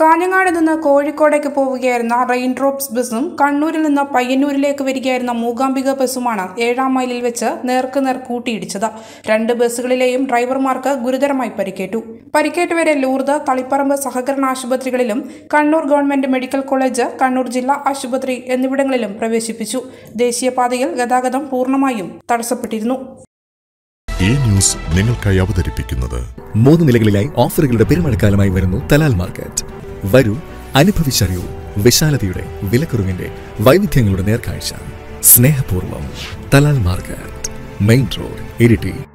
കാഞ്ഞങ്ങാട് നിന്ന് കോഴിക്കോടേക്ക് പോവുകയായിരുന്ന rain drops ബസ്സും കണ്ണൂരിൽ നിന്ന് പയ്യന്നൂരിലേക്ക് വരികയായിരുന്ന മൂകാംബിക ബസ്സുമാണ് ഏഴാം മൈലിൽ വെച്ച് നേർക്കുനേർ കൂട്ടിയിടിച്ചത് രണ്ട് ബസ്സുകളിലെയും ഡ്രൈവർമാർക്ക് ഗുരുതരമായി പരിക്കേറ്റു പരിക്കേറ്റവരെ ലൂർദ് തളിപ്പറമ്പ് സഹകരണ ആശുപത്രികളിലും Kannur government medical college Kannur ജില്ലാ ആശുപത്രി എന്നിവിടങ്ങളിലും പ്രവേശിപ്പിച്ചു ദേശീയപാതയിൽ ഗതാഗതം പൂർണ്ണമായും തടസ്സപ്പെട്ടിരുന്നു ഈ ന്യൂസ് നിങ്ങൾക്കായി അവതരിപ്പിക്കുന്നത് മൂന്ന് നിലകളിലായി ഓഫറുകളുടെ പെരുമഴക്കാലമായി വരുന്നു തലാൽ മാർക്കറ്റ് വരൂ അനുഭവിച്ചറിയൂ വിശാലതയുടെ വിലക്കുറവിന്റെ വൈവിധ്യങ്ങളുടെ നേർക്കാഴ്ച സ്നേഹപൂർവ്വം Talal market main road Iritty